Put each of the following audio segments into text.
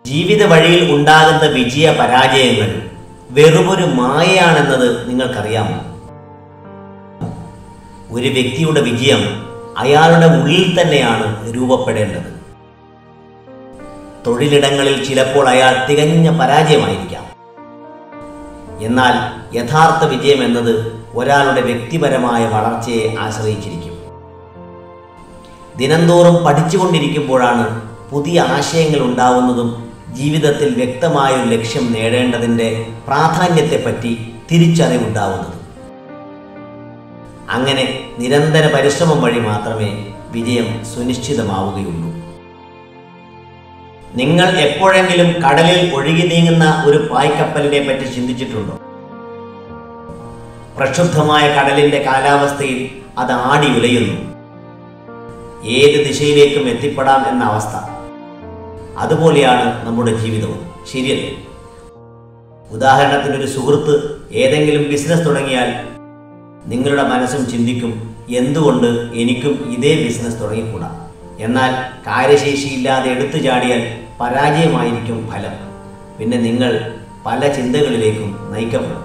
ജീവിത വഴിയിൽ ഉണ്ടാകുന്ന വിജയ പരാജയങ്ങൾ വെറുമൊരു മായയാണെന്നത് നിങ്ങൾക്കറിയാമോ ഒരു വ്യക്തിയുടെ വിജയം അയാളുടെ ഉള്ളിൽ തന്നെയാണ് രൂപപ്പെടേണ്ടത് തൊഴിലിടങ്ങളിൽ ചിലപ്പോൾ അയാൾ തികഞ്ഞ പരാജയമായിരിക്കാം എന്നാൽ യഥാർത്ഥ വിജയം എന്നത് ഒരാളുടെ വ്യക്തിപരമായ വളർച്ചയെ ആശ്രയിച്ചിരിക്കും ദിനംതോറും പഠിച്ചുകൊണ്ടിരിക്കുമ്പോഴാണ് പുതിയ ആശയങ്ങൾ ഉണ്ടാവുന്നതും ജീവിതത്തിൽ വ്യക്തമായ ഒരു ലക്ഷ്യം നേടേണ്ടതിൻ്റെ പ്രാധാന്യത്തെപ്പറ്റി തിരിച്ചറിവുണ്ടാവുന്നതും അങ്ങനെ നിരന്തര പരിശ്രമം വഴി മാത്രമേ വിജയം സുനിശ്ചിതമാവുകയുള്ളൂ നിങ്ങൾ എപ്പോഴെങ്കിലും കടലിൽ ഒഴുകി നീങ്ങുന്ന ഒരു പായ്ക്കപ്പലിനെ പറ്റി ചിന്തിച്ചിട്ടുണ്ടോ പ്രക്ഷുബ്ധമായ കടലിന്റെ കാലാവസ്ഥയിൽ അത് ആടി ഉലയുന്നു ഏത് ദിശയിലേക്കും എത്തിപ്പെടാം എന്ന അവസ്ഥ അതുപോലെയാണ് നമ്മുടെ ജീവിതവും ശരിയല്ലേ ഉദാഹരണത്തിന് ഒരു സുഹൃത്ത് ഏതെങ്കിലും ബിസിനസ് തുടങ്ങിയാൽ നിങ്ങളുടെ മനസ്സും ചിന്തിക്കും എന്തുകൊണ്ട് എനിക്കും ഇതേ ബിസിനസ് തുടങ്ങിക്കൂടാ എന്നാൽ കാര്യശേഷിയില്ലാതെ എടുത്തു ചാടിയാൽ പരാജയമായിരിക്കും ഫലം പിന്നെ നിങ്ങൾ പല ചിന്തകളിലേക്കും നയിക്കപ്പെടും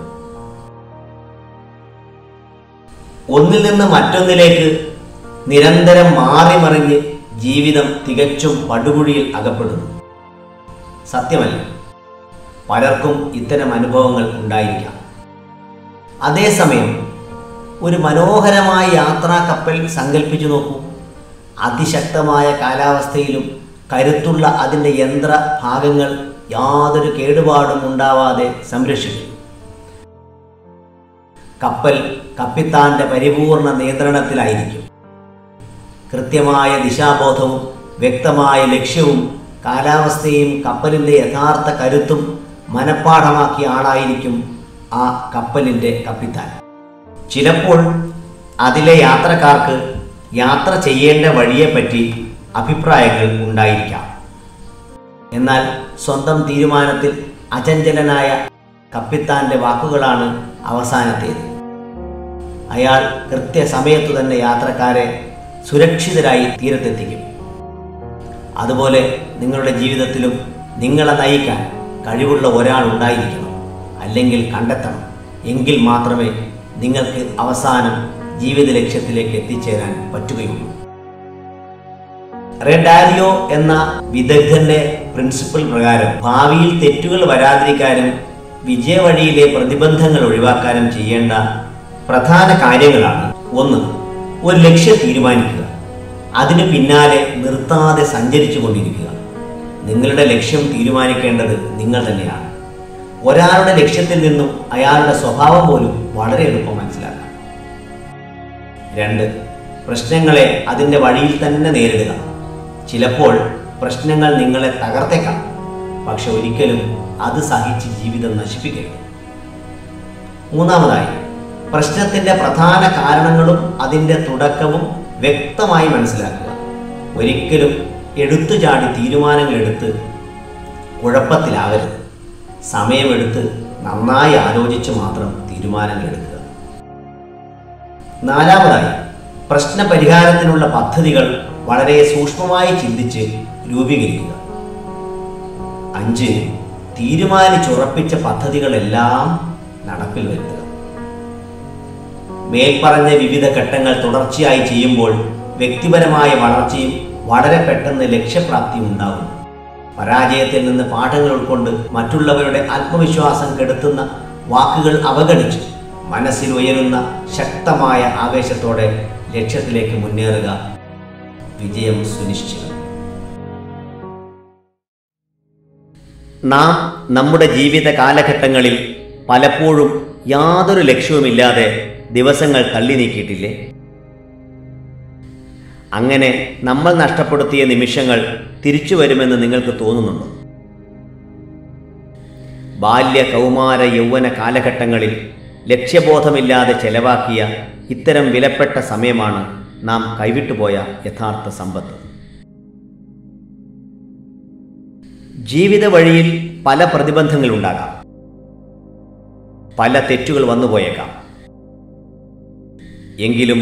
ഒന്നിൽ നിന്ന് മറ്റൊന്നിലേക്ക് നിരന്തരം മാറി മറിഞ്ഞ് ജീവിതം തികച്ചും പടുകുഴിയിൽ അകപ്പെടുന്നു സത്യമല്ല പലർക്കും ഇത്തരം അനുഭവങ്ങൾ ഉണ്ടായിരിക്കാം അതേസമയം ഒരു മനോഹരമായ യാത്രാ കപ്പൽ സങ്കല്പിച്ചു നോക്കൂ അതിശക്തമായ കാലാവസ്ഥയിലും കരുത്തുള്ള അതിൻ്റെ യന്ത്ര ഭാഗങ്ങൾ യാതൊരു കേടുപാടും ഉണ്ടാവാതെ സംരക്ഷിക്കുന്നു കപ്പൽ കപ്പിത്താന്റെ പരിപൂർണ നിയന്ത്രണത്തിലായിരിക്കും കൃത്യമായ ദിശാബോധവും വ്യക്തമായ ലക്ഷ്യവും കാലാവസ്ഥയും കപ്പലിൻ്റെ യഥാർത്ഥ കരുത്തും മനഃപ്പാഠമാക്കിയ ആളായിരിക്കും ആ കപ്പലിൻ്റെ കപ്പിത്താൻ ചിലപ്പോൾ അതിലെ യാത്രക്കാർക്ക് യാത്ര ചെയ്യേണ്ട വഴിയെപ്പറ്റി അഭിപ്രായങ്ങൾ ഉണ്ടായിരിക്കാം എന്നാൽ സ്വന്തം തീരുമാനത്തിൽ അചഞ്ചലനായ കപ്പിത്താന്റെ വാക്കുകളാണ് അവസാനത്തേത് അയാൾ കൃത്യസമയത്തു തന്നെ യാത്രക്കാരെ സുരക്ഷിതരായി തീരത്തെത്തിക്കും അതുപോലെ നിങ്ങളുടെ ജീവിതത്തിലും നിങ്ങളെ നയിക്കാൻ കഴിവുള്ള ഒരാൾ ഉണ്ടായിരിക്കണം അല്ലെങ്കിൽ കണ്ടെത്തണം എങ്കിൽ മാത്രമേ നിങ്ങൾക്ക് അവസാനം ജീവിത ലക്ഷ്യത്തിലേക്ക് എത്തിച്ചേരാൻ പറ്റുകയുള്ളൂ റെഡാലിയോ എന്ന വിദഗ്ധന്റെ പ്രിൻസിപ്പൽ പ്രകാരം ഭാവിയിൽ തെറ്റുകൾ വരാതിരിക്കാനും വിജയവഴിയിലെ പ്രതിബന്ധങ്ങൾ ഒഴിവാക്കാനും ചെയ്യേണ്ട പ്രധാന കാര്യങ്ങളാണ് ഒന്ന് ഒരു ലക്ഷ്യം തീരുമാനിക്കുക അതിന് പിന്നാലെ നിർത്താതെ സഞ്ചരിച്ചു കൊണ്ടിരിക്കുക നിങ്ങളുടെ ലക്ഷ്യം തീരുമാനിക്കേണ്ടത് നിങ്ങൾ തന്നെയാണ് ഒരാളുടെ ലക്ഷ്യത്തിൽ നിന്നും അയാളുടെ സ്വഭാവം പോലും വളരെ എളുപ്പം മനസ്സിലാക്കാം രണ്ട് പ്രശ്നങ്ങളെ അതിൻ്റെ വഴിയിൽ തന്നെ നേരിടുക ചിലപ്പോൾ പ്രശ്നങ്ങൾ നിങ്ങളെ തകർത്തേക്കാം പക്ഷെ ഒരിക്കലും അത് സഹിച്ച് ജീവിതം നശിപ്പിക്കരുത് മൂന്നാമതായി പ്രശ്നത്തിന്റെ പ്രധാന കാരണങ്ങളും അതിൻ്റെ തുടക്കവും വ്യക്തമായി മനസ്സിലാക്കുക ഒരിക്കലും എടുത്തുചാടി തീരുമാനങ്ങൾ എടുത്ത് കുഴപ്പത്തിലാവരുത് സമയമെടുത്ത് നന്നായി ആലോചിച്ച് മാത്രം തീരുമാനങ്ങൾ എടുക്കുക നാലാമതായി പ്രശ്ന പരിഹാരത്തിനുള്ള പദ്ധതികൾ വളരെ സൂക്ഷ്മമായി ചിന്തിച്ച് രൂപീകരിക്കുക അഞ്ച് തീരുമാനിച്ചുറപ്പിച്ച പദ്ധതികളെല്ലാം നടപ്പിൽ വരുത്തുക മേൽപ്പറഞ്ഞ വിവിധ ഘട്ടങ്ങൾ തുടർച്ചയായി ചെയ്യുമ്പോൾ വ്യക്തിപരമായ വളർച്ചയും വളരെ പെട്ടെന്ന് ലക്ഷ്യപ്രാപ്തിയും ഉണ്ടാകും പരാജയത്തിൽ നിന്ന് പാഠങ്ങൾ ഉൾക്കൊണ്ട് മറ്റുള്ളവരുടെ ആത്മവിശ്വാസം കെടുത്തുന്ന വാക്കുകൾ അവഗണിച്ച് മനസ്സിൽ ഉയരുന്ന ശക്തമായ ആവേശത്തോടെ ലക്ഷ്യത്തിലേക്ക് മുന്നേറുക വിജയം സുനിശ്ചിതം നാം നമ്മുടെ ജീവിത കാലഘട്ടങ്ങളിൽ പലപ്പോഴും യാതൊരു ലക്ഷ്യവുമില്ലാതെ ദിവസങ്ങൾ തള്ളി നീക്കിയിട്ടില്ലേ അങ്ങനെ നമ്മൾ നഷ്ടപ്പെടുത്തിയ നിമിഷങ്ങൾ തിരിച്ചു വരുമെന്ന് നിങ്ങൾക്ക് തോന്നുന്നുണ്ടോ ബാല്യ കൗമാര യൗവന കാലഘട്ടങ്ങളിൽ ലക്ഷ്യബോധമില്ലാതെ ചെലവാക്കിയ ഇത്തരം വിലപ്പെട്ട സമയമാണ് നാം കൈവിട്ടുപോയ യഥാർത്ഥ സമ്പത്ത് ജീവിത വഴിയിൽ പല പ്രതിബന്ധങ്ങളുണ്ടാകാം പല തെറ്റുകൾ വന്നുപോയേക്കാം എങ്കിലും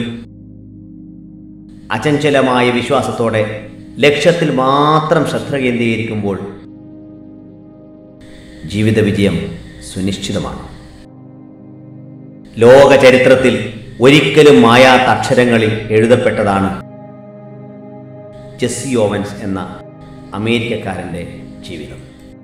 അചഞ്ചലമായ വിശ്വാസത്തോടെ ലക്ഷ്യത്തിൽ മാത്രം ശ്രദ്ധ കേന്ദ്രീകരിക്കുമ്പോൾ ജീവിത വിജയം സുനിശ്ചിതമാണ് ലോക ചരിത്രത്തിൽ ഒരിക്കലും മായാത്ത അക്ഷരങ്ങളിൽ എഴുതപ്പെട്ടതാണ് ജെസ്സി ഓവൻസ് എന്ന അമേരിക്കക്കാരൻ്റെ ജീവിതം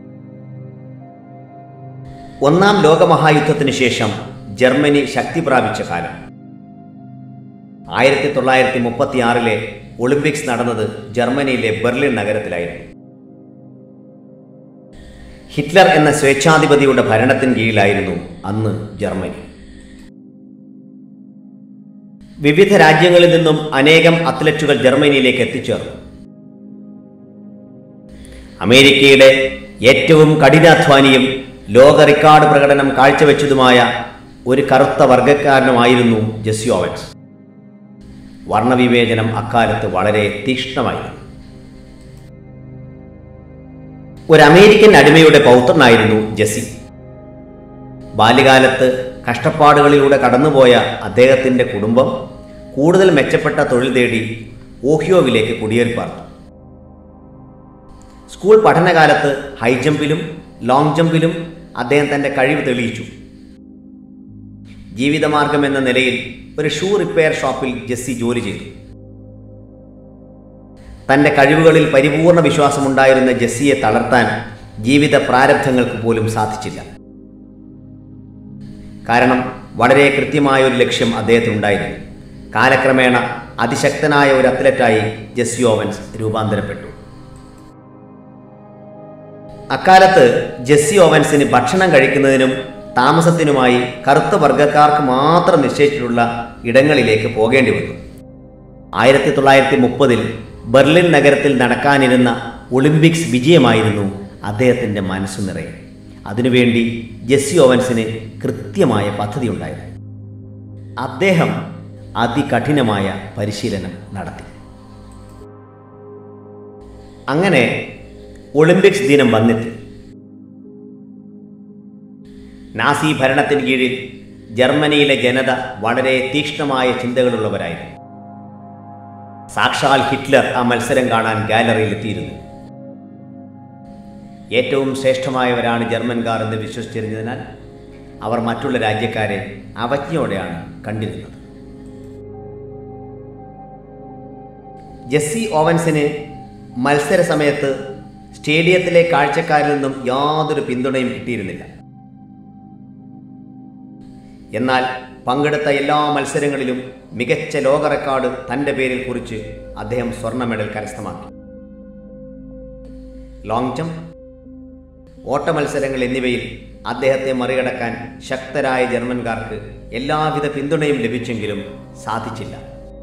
ഒന്നാം ലോകമഹായുദ്ധത്തിന് ശേഷം ജർമ്മനി ശക്തി പ്രാപിച്ച കാലം ആയിരത്തി തൊള്ളായിരത്തി മുപ്പത്തിയാറിലെ ഒളിമ്പിക്സ് നടന്നത് ജർമ്മനിയിലെ ബെർലിൻ നഗരത്തിലായിരുന്നു ഹിറ്റ്ലർ എന്ന സ്വേച്ഛാധിപതിയുടെ ഭരണത്തിന് കീഴിലായിരുന്നു അന്ന് ജർമ്മനി വിവിധ രാജ്യങ്ങളിൽ നിന്നും അനേകം അത്ലറ്റുകൾ ജർമ്മനിയിലേക്ക് എത്തിച്ചേർന്നു അമേരിക്കയുടെ ഏറ്റവും കഠിനാധ്വാനിയും ലോക റെക്കോർഡ് പ്രകടനം കാഴ്ചവെച്ചതുമായ ഒരു കറുത്ത വർഗക്കാരനുമായിരുന്നു ജെസ്സി ഓവൻസ് വർണ്ണവിവേചനം അക്കാലത്ത് വളരെ തീക്ഷ്ണമായിരുന്നു ഒരു അമേരിക്കൻ അടിമയുടെ പൗത്രനായിരുന്നു ജെസ്സി ബാല്യകാലത്ത് കഷ്ടപ്പാടുകളിലൂടെ കടന്നുപോയ അദ്ദേഹത്തിൻ്റെ കുടുംബം കൂടുതൽ മെച്ചപ്പെട്ട തൊഴിൽ തേടി ഓഹിയോവിലേക്ക് കുടിയേറി പാർത്തു സ്കൂൾ പഠനകാലത്ത് ഹൈ ജമ്പിലും ലോങ് ജമ്പിലും അദ്ദേഹം തൻ്റെ കഴിവ് തെളിയിച്ചു ജീവിതമാർഗം എന്ന നിലയിൽ ഒരു ഷൂ റിപ്പയർ ഷോപ്പിൽ ജെസ്സി ജോലി ചെയ്തു തൻ്റെ കഴിവുകളിൽ പരിപൂർണ വിശ്വാസമുണ്ടായിരുന്ന ജെസ്സിയെ തളർത്താൻ ജീവിത പ്രാരബ്ധങ്ങൾക്ക് പോലും സാധിച്ചില്ല കാരണം വളരെ കൃത്യമായ ഒരു ലക്ഷ്യം അദ്ദേഹത്തിനുണ്ടായിരുന്നു കാലക്രമേണ അതിശക്തനായ ഒരു അത്ലറ്റായി ജെസ്സി ഓവൻസ് രൂപാന്തരപ്പെട്ടു അക്കാലത്ത് ജെസ്സി ഓവൻസിന് ഭക്ഷണം കഴിക്കുന്നതിനും താമസത്തിനുമായി കറുത്ത വർഗക്കാർക്ക് മാത്രം നിശ്ചയിച്ചിട്ടുള്ള ഇടങ്ങളിലേക്ക് പോകേണ്ടി വന്നു ആയിരത്തി തൊള്ളായിരത്തി മുപ്പതിൽ ബെർലിൻ നഗരത്തിൽ നടക്കാനിരുന്ന ഒളിമ്പിക്സ് വിജയമായിരുന്നു അദ്ദേഹത്തിൻ്റെ മനസ്സു നിറയെ അതിനുവേണ്ടി ജെസ്സി ഓവൻസിന് കൃത്യമായ പദ്ധതി ഉണ്ടായിരുന്നു അദ്ദേഹം അതികഠിനമായ പരിശീലനം നടത്തി അങ്ങനെ ഒളിമ്പിക്സ് ദിനം വന്നെത്തി നാസി ഭരണത്തിന് കീഴിൽ ജർമ്മനിയിലെ ജനത വളരെ തീക്ഷ്ണമായ ചിന്തകളുള്ളവരായിരുന്നു സാക്ഷാൽ ഹിറ്റ്ലർ ആ മത്സരം കാണാൻ ഗാലറിയിൽ എത്തിയിരുന്നു ഏറ്റവും ശ്രേഷ്ഠമായവരാണ് ജർമ്മൻകാർ എന്ന് വിശ്വസിച്ചിരുന്നതിനാൽ അവർ മറ്റുള്ള രാജ്യക്കാരെ അവജ്ഞയോടെയാണ് കണ്ടിരുന്നത് ജെസ്സി ഓവൻസിന് മത്സര സമയത്ത് സ്റ്റേഡിയത്തിലെ കാഴ്ചക്കാരിൽ നിന്നും യാതൊരു പിന്തുണയും കിട്ടിയിരുന്നില്ല എന്നാൽ പങ്കെടുത്ത എല്ലാ മത്സരങ്ങളിലും മികച്ച ലോക റെക്കോർഡ് തൻ്റെ പേരിൽ കുറിച്ച് അദ്ദേഹം സ്വർണ്ണ മെഡൽ കരസ്ഥമാക്കി ലോങ് ജംപ് ഓട്ട മത്സരങ്ങൾ എന്നിവയിൽ അദ്ദേഹത്തെ മറികടക്കാൻ ശക്തരായ ജർമ്മൻകാർക്ക് എല്ലാവിധ പിന്തുണയും ലഭിച്ചെങ്കിലും സാധിച്ചില്ല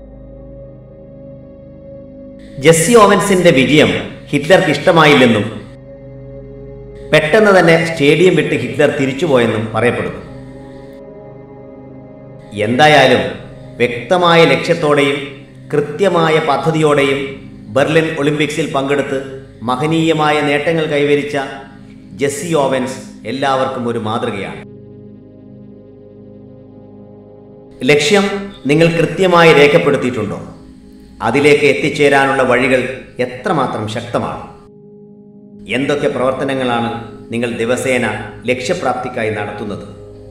ജെസ്സി ഓവൻസിന്റെ വിജയം ഹിറ്റ്ലർക്ക് ഇഷ്ടമായില്ലെന്നും പെട്ടെന്ന് തന്നെ സ്റ്റേഡിയം വിട്ട് ഹിറ്റ്ലർ തിരിച്ചുപോയെന്നും പറയപ്പെടുന്നു എന്തായാലും വ്യക്തമായ ലക്ഷ്യത്തോടെയും കൃത്യമായ പദ്ധതിയോടെയും ബെർലിൻ ഒളിമ്പിക്സിൽ പങ്കെടുത്ത് മഹനീയമായ നേട്ടങ്ങൾ കൈവരിച്ച ജെസ്സി ഓവൻസ് എല്ലാവർക്കും ഒരു മാതൃകയാണ് ലക്ഷ്യം നിങ്ങൾ കൃത്യമായി രേഖപ്പെടുത്തിയിട്ടുണ്ടോ അതിലേക്ക് എത്തിച്ചേരാനുള്ള വഴികൾ എത്രമാത്രം ശക്തമാണ് എന്തൊക്കെ പ്രവർത്തനങ്ങളാണ് നിങ്ങൾ ദിവസേന ലക്ഷ്യപ്രാപ്തിക്കായി നടത്തുന്നത്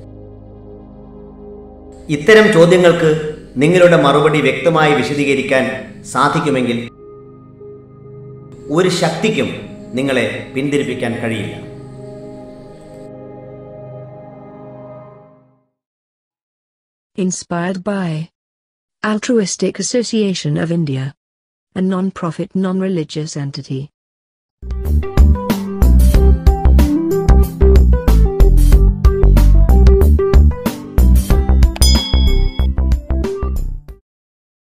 ഇത്തരം ചോദ്യങ്ങൾക്ക് നിങ്ങളുടെ മറുപടി വ്യക്തമായി വിശദീകരിക്കാൻ സാധിക്കുമെങ്കിൽ ഒരു ശക്തിക്കും നിങ്ങളെ പിന്തിരിപ്പിക്കാൻ കഴിയില്ല Inspired by Altruistic Association of India, a non-profit non-religious entity.